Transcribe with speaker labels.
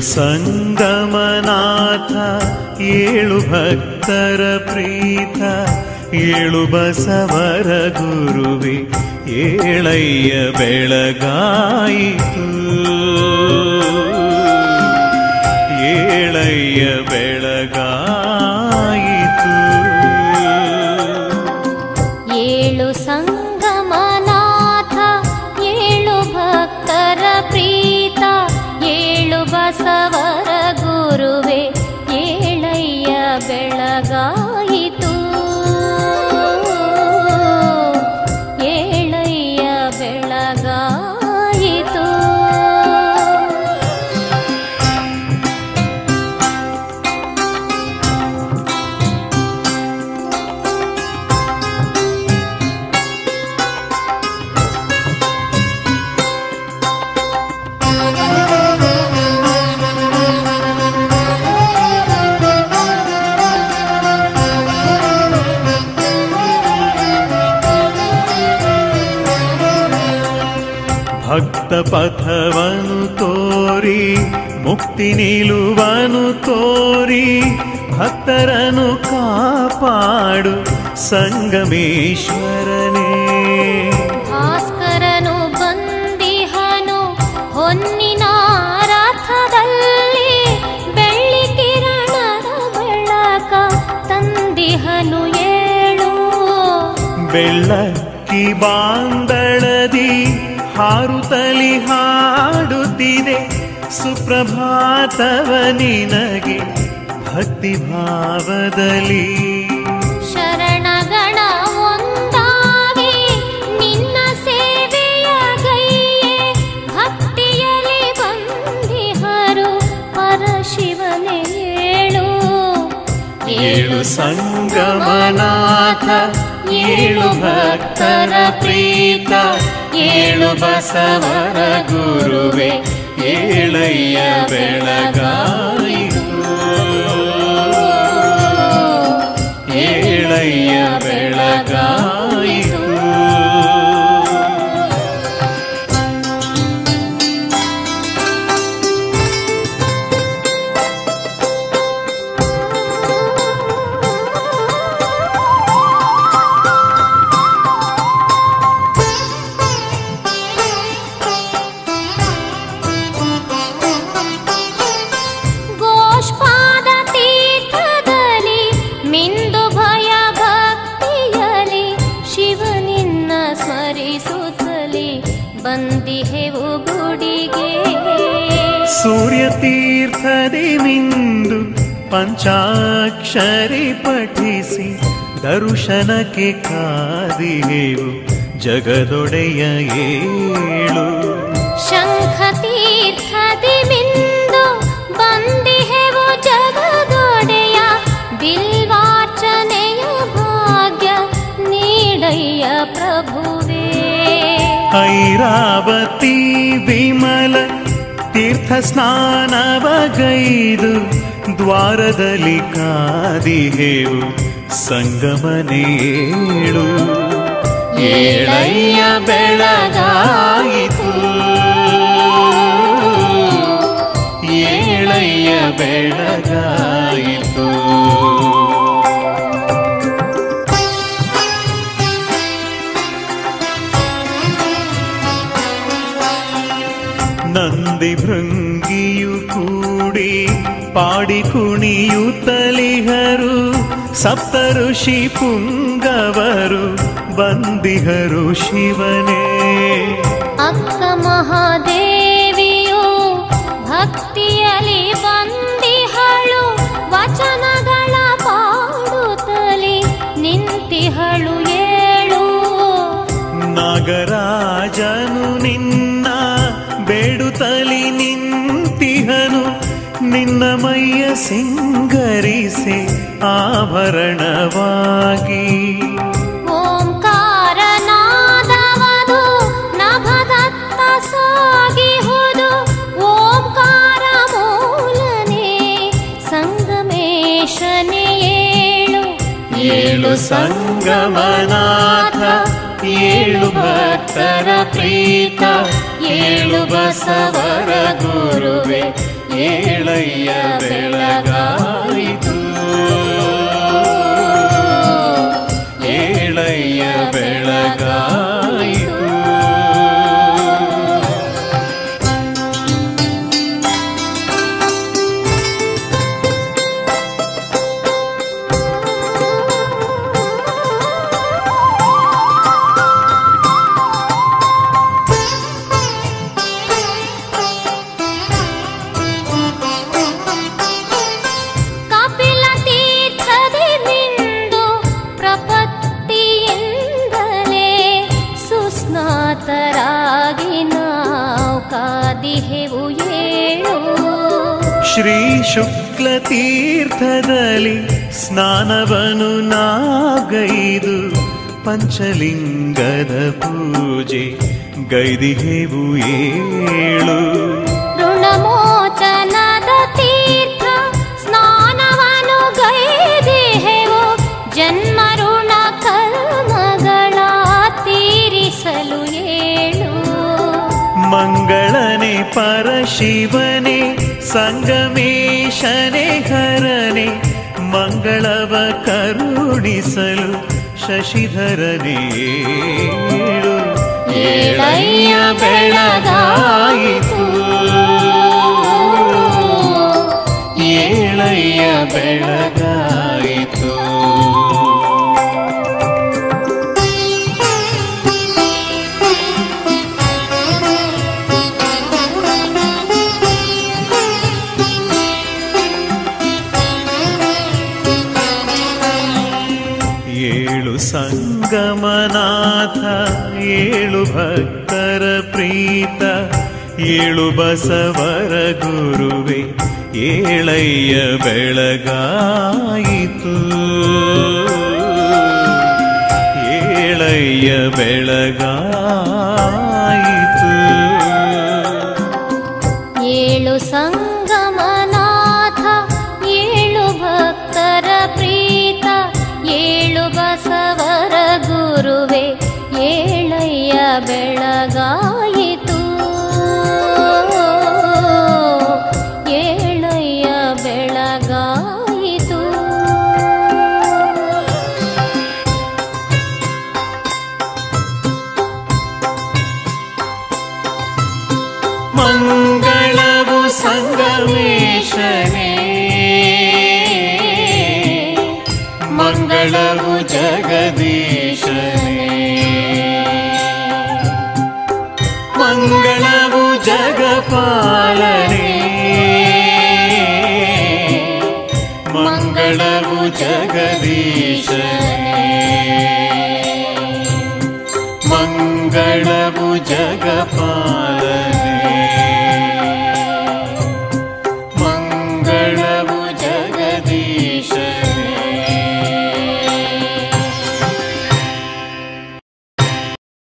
Speaker 1: ಸಂಗಮನಾಥ ಏಳು ಭಕ್ತರ ಪ್ರೀತ ಏಳು ಬಸವರ ಗುರುವೆ ಏಳಯ್ಯ ಬೆಳಗಾಯಿತು ಏಳಯ್ಯ ಬೆಳಗಾಯಿತು
Speaker 2: ಏಳು ಸಂಗಮನಾಥ ಏಳು ಭಕ್ತರ ಪ್ರೀತ ಏಳು ಬಸವರ ಗುರುವೆ ಏಳಯ್ಯ ಬೆಳಗಾಯಿತು ಏಳಯ್ಯ ಬೆಳಗಾಯಿತು
Speaker 1: ಭಕ್ತ ಪಥವನು ತೋರಿ ಮುಕ್ತಿ ನಿಲುವನು ತೋರಿ ಭಕ್ತರನು ಕಾಪಾಡು ಸಂಗಮೇಶ್ವರನೇ
Speaker 2: ಭಾಸ್ಕರನು ಬಂದಿಹನು ಹೊನ್ನಿನ ರಥದಲ್ಲಿ ಬೆಳ್ಳಿ ಕಿರಣದ ಬೆಳಕ ತಂದಿಹನು ಏಳು
Speaker 1: ಬೆಳ್ಳಕ್ಕಿ ಬಾಂದಳದಿ ಹಾರುತ್ತಲಿ ಹಾಡುತ್ತಿದೆ ಸುಪ್ರಭಾತವ ನಿನಗೆ ಭಕ್ತಿ ಭಾವದಲ್ಲಿ
Speaker 2: ಶರಣಗಣ ಒಂದಾಗಿ ನಿನ್ನ ಸೇವೆಯ ಗೈಯೆ ಭಕ್ತಿಯಲ್ಲಿ ಬಂದಿಹರು ಪರಶಿವನೇ ಏಳು
Speaker 1: ಏಳು ಸಂಗಮನಾಥ ಏಳು ಭಕ್ತರ ಪ್ರೀತ ಏಳು ಬಸವರ ಗುರುವೆ ಏಳಯ್ಯ ಬೆಳಗಾಯಿತು ಏಳಯ್ಯ ಬೆಳಗಾಯಿತು
Speaker 2: ಗೋಷ್ಪಾದ ತೀರ್ಥದಲ್ಲಿ ಮಿಂದು ಭಯ ಭಕ್ತಿಯಲಿ ಶಿವನಿನ್ನ ಸ್ಮರಿಸುತ್ತಲಿ ಬಂದಿಹೆವು ಗುಡಿಗೆ
Speaker 1: ಸೂರ್ಯ ತೀರ್ಥದಿ ಮಿಂದು ಪಂಚಾಕ್ಷರಿ ಪಠಿಸಿ ದರ್ಶನಕ್ಕೆ ಕಾದಿಹೆವು ಜಗದೊಡೆಯ ಏಳು
Speaker 2: ಶಂಖ ತೀರ್ಥದಿ ಮಿಂದು ಬಂದಿಹೆವು ಜಗದೊಡೆಯ ಬಿಲ್ವಾರ್ಚನೆಯ ಭಾಗ್ಯ ನೀಡಯ್ಯ ಪ್ರಭುವೇ
Speaker 1: ಐರಾವತಿ ವಿಮಲ ತೀರ್ಥ ಸ್ನಾನವಗೈದು ದ್ವಾರದಲ್ಲಿ ಕಾದಿಹೆವು ಸಂಗಮನೇಳು ಏಳಯ್ಯ ಬೆಳಗಾಯಿತು ಏಳಯ್ಯ ಬೆಳಗಾಯಿತು ನಂದಿ ಭೃಂಗಿಯು ಕೂಡಿ ಪಾಡಿ ಕುಣಿಯುತ್ತಲಿಹರು ಸಪ್ತ ಋಷಿ ಪುಂಗವರು ಬಂದಿಹರು ಶಿವನೇ
Speaker 2: ಅಕ್ಕ ಮಹಾದೇವಿಯು ಭಕ್ತಿಯಲಿ ಬಂದಿಹಳು ವಚನಗಳ ಪಾಡುತ್ತಲಿ ನಿಂತಿಹಳು ಏಳು
Speaker 1: ನಾಗರಾಜನು ನಿನ್ನ ಬೇಡುತ್ತಲಿ ನಿಂತಿಹನು ನಿನ್ನ ಮೈಯ ಸಿಂಗರಿಸಿ ಆಭರಣವಾಗಿ
Speaker 2: ಓಂಕಾರನಾದವದು ನಭದತ್ತ ಸಾಗಿಹುದು ಓಂಕಾರ ಮೂಲನೇ ಸಂಗಮೇಶನೇ ಏಳು
Speaker 1: ಏಳು ಸಂಗಮನಾಥ ಏಳು ಭಕ್ತರ ಪ್ರೀತ ಏಳು ಬಸವರ ಗುರುವೆ ಏಳಯ್ಯ ಬೆಳಗಾಯಿತು ಏಳಯ್ಯ ಬೆಳಗಾಯಿತು
Speaker 2: ಕಪಿಲ ತೀರ್ಥದಿ ಮಿಂದು ಪ್ರಪತ್ತಿಯಿಂದಲೇ ಸುಸ್ನಾತರಾಗಿ ನಾವು ಕಾದಿಹೆವು ಏಳು
Speaker 1: ಶ್ರೀ ಶುಕ್ಲ ತೀರ್ಥದಲ್ಲಿ ಸ್ನಾನವನು ನಾಗೈದು ಪಂಚಲಿಂಗದ ಪೂಜೆ ಗೈದಿಹೇವು ಏಳು
Speaker 2: ಋಣಮೋಚನದ ತೀರ್ಥ ಸ್ನಾನವನು ಗೈದಿಹೆವು ಜನ್ಮ ಋಣ ಕರ್ಮಗಳ ತೀರಿಸಲು ಏಳು
Speaker 1: ಮಂಗಳನೆ ಪರಶಿವನೇ ಸಂಗಮೇಶನೆ ಹರನೆ ಮಂಗಳವ ಕರುಣಿಸಲು ಶಶಿಧರನೇ ಏಳು ಏಳಯ್ಯ ಬೆಳಗಾಯಿತು ಏಳಯ್ಯ ಬೆಳಗಾಯಿತು ಏಳು ಸಂಗಮನಾಥ ಏಳು ಭಕ್ತರ ಪ್ರೀತ ಏಳು ಬಸವರ ಗುರುವೆ ಏಳಯ್ಯ ಬೆಳಗಾಯಿತು ಏಳಯ್ಯ ಬೆಳಗಾಯಿತು
Speaker 2: ಏಳು ಸಂಗಮನಾಥ ಏಳು ಭಕ್ತರ ಪ್ರೀತ ಏಳು ಬಸವರ ಗುರುವೆ ಏಳಯ್ಯ ಬೆಳಗಾಯಿತು ಏಳಯ್ಯ ಬೆಳಗಾಯಿತು
Speaker 1: ಮಂಗಳವು ಸಂಗಮೇಶನೇ ಮಂಗಳವು ಜಗದೀಶನೇ ಮಂಗಳವು ಜಗಪಾಲನೆ ಮಂಗಳವು ಜಗದೀಶನೇ ಮಂಗಳವು ಜಗಪಾಲನೆ ಮಂಗಳ